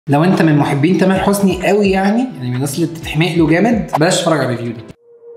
لو انت من محبين تامر حسني قوي يعني يعني من الناس اللي بتتحمق له جامد بلاش تتفرج على الريفيو ده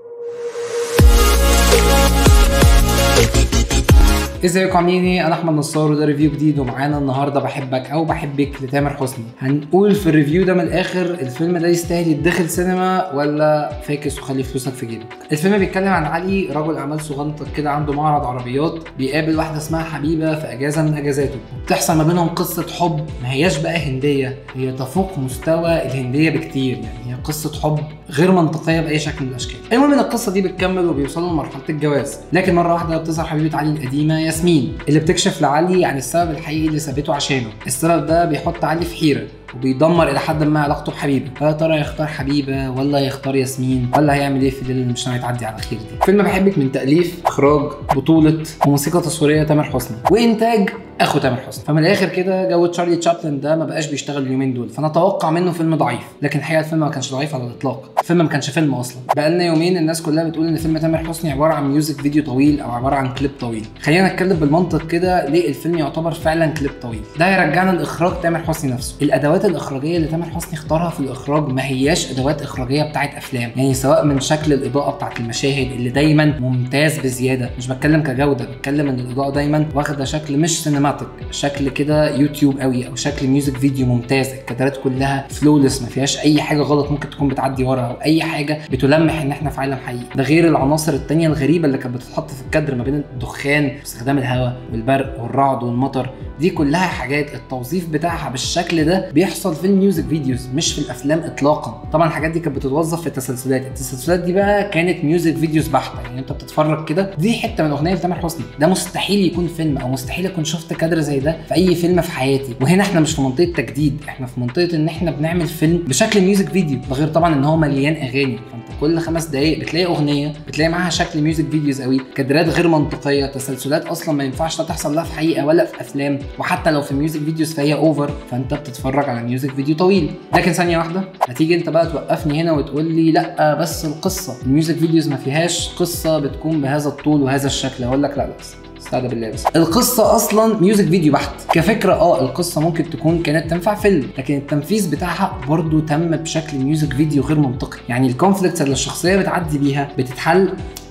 ازيكم عاملين ايه؟ انا احمد نصار وده ريفيو جديد ومعانا النهارده بحبك او بحبك لتامر حسني. هنقول في الريفيو ده من الاخر الفيلم ده يستاهل يتدخل سينما ولا فاكس وخلي فلوسك في جيبك. الفيلم بيتكلم عن علي رجل اعمال صغنطط كده عنده معرض عربيات بيقابل واحده اسمها حبيبه في اجازه من اجازاته. بتحصل ما بينهم قصه حب ما هياش بقى هنديه هي تفوق مستوى الهنديه بكتير يعني هي قصه حب غير منطقيه باي شكل من الاشكال. المهم ان القصه دي بتكمل وبيوصلوا لمرحله الجواز لكن مره واحده بتظهر حبيبه علي القديمه ياسمين اللي بتكشف لعلي عن السبب الحقيقي اللي سابته عشانه السبب ده بيحط علي في حيره وبيدمر الى حد ما علاقته بحبيبه فيا ترى يختار حبيبه ولا يختار ياسمين ولا هيعمل ايه في الليله اللي مش ناوي تعدي على خير دي فيلم بحبك من تاليف اخراج بطوله وموسيقى تصويريه تامر حسني وانتاج اخو تامر حسني فمن الاخر كده جو تشارلي تشابلن ده ما بقاش بيشتغل اليومين دول فانا اتوقع منه فيلم ضعيف لكن الحقيقه الفيلم ما كانش ضعيف على الاطلاق الفيلم ما كانش فيلم اصلا بقالنا يومين الناس كلها بتقول ان فيلم تامر حسني عباره عن ميوزك فيديو طويل او عباره عن كليب طويل خلينا نتكلم بالمنطق كده ليه الفيلم يعتبر فعلا كليب طويل ده هيرجعنا لاخراج تامر حسني نفسه الادوات الاخراجيه اللي تامر حسني اختارها في الاخراج ما هياش ادوات اخراجيه بتاعت افلام يعني سواء من شكل الاضاءه بتاعت المشاهد اللي دايما ممتاز بزياده مش بتكلم كجوده بتكلم ان الاضاءه دايما واخده شكل مش سينماتيك شكل كده يوتيوب قوي او شكل ميوزك فيديو ممتاز الكادرات كلها فلولس ما فيهاش اي حاجه غلط ممكن تكون بتعدي ورا او اي حاجه بتلمح ان احنا في عالم حقيقي ده غير العناصر التانية الغريبه اللي كانت بتتحط في الكادر ما بين الدخان واستخدام الهواء والبرق والرعد والمطر دي كلها حاجات التوظيف بتاعها بالشكل ده بيحصل في الميوزك فيديوز مش في الافلام اطلاقا طبعا الحاجات دي كانت بتتوظف في التسلسلات التسلسلات دي بقى كانت ميوزك فيديوز بحته يعني انت بتتفرج كده دي حته من اغنيه لتامر حسني ده مستحيل يكون فيلم او مستحيل اكون شفت كادر زي ده في اي فيلم في حياتي وهنا احنا مش في منطقه تجديد احنا في منطقه ان احنا بنعمل فيلم بشكل ميوزك فيديو ده غير طبعا ان هو مليان اغاني فانت كل خمس دقائق بتلاقي اغنيه بتلاقي معاها شكل ميوزك فيديوز قوي كادرات غير منطقيه تسلسلات اصلا ما ينفعش لا تحصل لها في حقيقه ولا في افلام وحتى لو في ميوزك فيديوز فهي اوفر فانت بتتفرج على ميوزك فيديو طويل لكن ثانيه واحده هتيجي انت بقى توقفني هنا وتقول لي لا بس القصه الميوزك فيديوز ما فيهاش قصه بتكون بهذا الطول وهذا الشكل اقول لك لا لا بس استهدى بالله بس القصه اصلا ميوزك فيديو بحت كفكره اه القصه ممكن تكون كانت تنفع فيلم لكن التنفيذ بتاعها برضو تم بشكل ميوزك فيديو غير منطقي يعني الكونفليكتس اللي الشخصيه بتعدي بيها بتتحل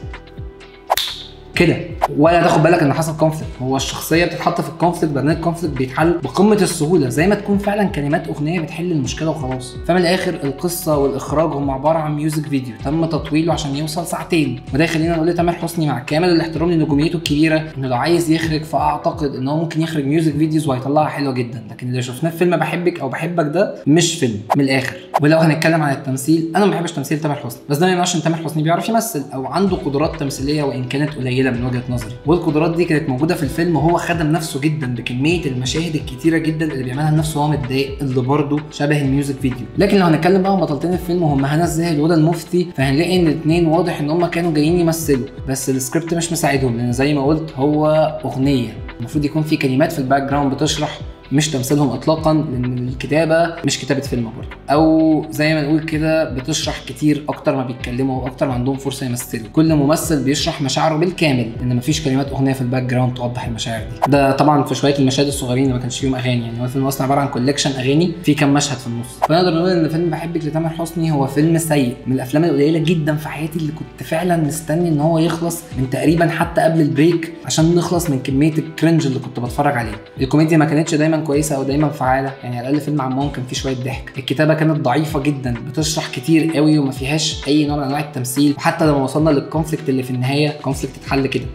كده ولا تاخد بالك ان حصل كونفليكت هو الشخصيه بتتحط في الكونفليكت برنامج الكونفليكت بيتحل بقمه السهوله زي ما تكون فعلا كلمات اغنيه بتحل المشكله وخلاص فمن الاخر القصه والاخراج هم عباره عن ميوزك فيديو تم تطويله عشان يوصل ساعتين وده يخلينا نقول لتامر حسني مع كامل الاحترام لنجوميته الكبيره انه لو عايز يخرج فاعتقد ان هو ممكن يخرج ميوزك فيديوز وهيطلعها حلوه جدا لكن اللي شفناه في فيلم بحبك او بحبك ده مش فيلم من الاخر ولو هنتكلم عن التمثيل انا ما بحبش تمثيل تامر حسني بس ده ما يمنعش ان تامر حسني بيعرف يمثل او عنده قدرات تمثيليه وان كانت قليله من وجهه نظري والقدرات دي كانت موجوده في الفيلم وهو خدم نفسه جدا بكميه المشاهد الكتيره جدا اللي بيعملها لنفسه وهو متضايق اللي برضه شبه الميوزك فيديو لكن لو هنتكلم بقى عن بطلتين الفيلم وهم هنا الزاهد وده المفتي فهنلاقي ان الاثنين واضح ان هم كانوا جايين يمثلوا بس السكريبت مش مساعدهم لان زي ما قلت هو اغنيه المفروض يكون في كلمات في الباك جراوند بتشرح مش تمثيلهم اطلاقا لان الكتابه مش كتابه فيلم برضه او زي ما نقول كده بتشرح كتير اكتر ما بيتكلموا واكتر ما عندهم فرصه يمثلوا كل ممثل بيشرح مشاعره بالكامل لان مفيش كلمات اغنيه في الباك جراوند توضح المشاعر دي ده طبعا في شويه المشاهد الصغيرين اللي ما كانش فيهم اغاني يعني هو الفيلم اصلا عباره عن كوليكشن اغاني في كام مشهد في النص فنقدر نقول ان فيلم بحبك لتامر حسني هو فيلم سيء من الافلام القليله جدا في حياتي اللي كنت فعلا مستني ان هو يخلص من تقريبا حتى قبل البريك عشان نخلص من كميه الكرنج اللي كنت بتفرج عليه الكوميديا ما كانتش دايما كويسه او دايما فعاله يعني على الاقل فيلم عمون كان فيه شويه ضحك الكتابه كانت ضعيفه جدا بتشرح كتير قوي وما فيهاش اي نوع من انواع التمثيل وحتى لما وصلنا للكونفليكت اللي في النهايه كونفليكت اتحل كده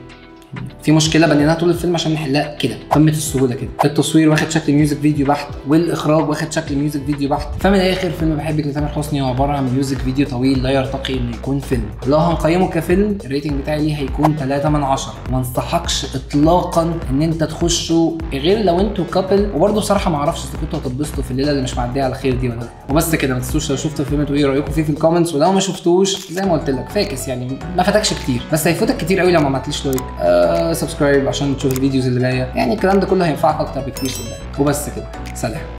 في مشكله بنيناها طول الفيلم عشان نحلها كده قمه السهوله كده التصوير واخد شكل ميوزك فيديو بحت والاخراج واخد شكل ميوزك فيديو بحت فمن الاخر فيلم بحبك لتامر حسني هو عباره عن ميوزك فيديو طويل لا يرتقي انه يكون فيلم لو هنقيمه كفيلم الريتنج بتاعي ليه هيكون 3 من 10 ما انصحكش اطلاقا ان انت تخشه غير لو انتوا كابل وبرده بصراحه ما اعرفش اذا كنتوا هتتبسطوا في الليله اللي مش معديه على خير دي ولا لا وبس كده ما تنسوش لو شفتوا الفيلم تقولوا ايه رايكم فيه في الكومنتس ولو ما شفتوش زي ما قلت لك فاكس يعني ما فاتكش كتير بس هيفوتك كتير قوي لو ما عملتليش لايك آه سبسكرايب عشان تشوف الفيديوز اللي جايه يعني الكلام ده كله هينفعك اكتر بكتير صدقني وبس كده سلام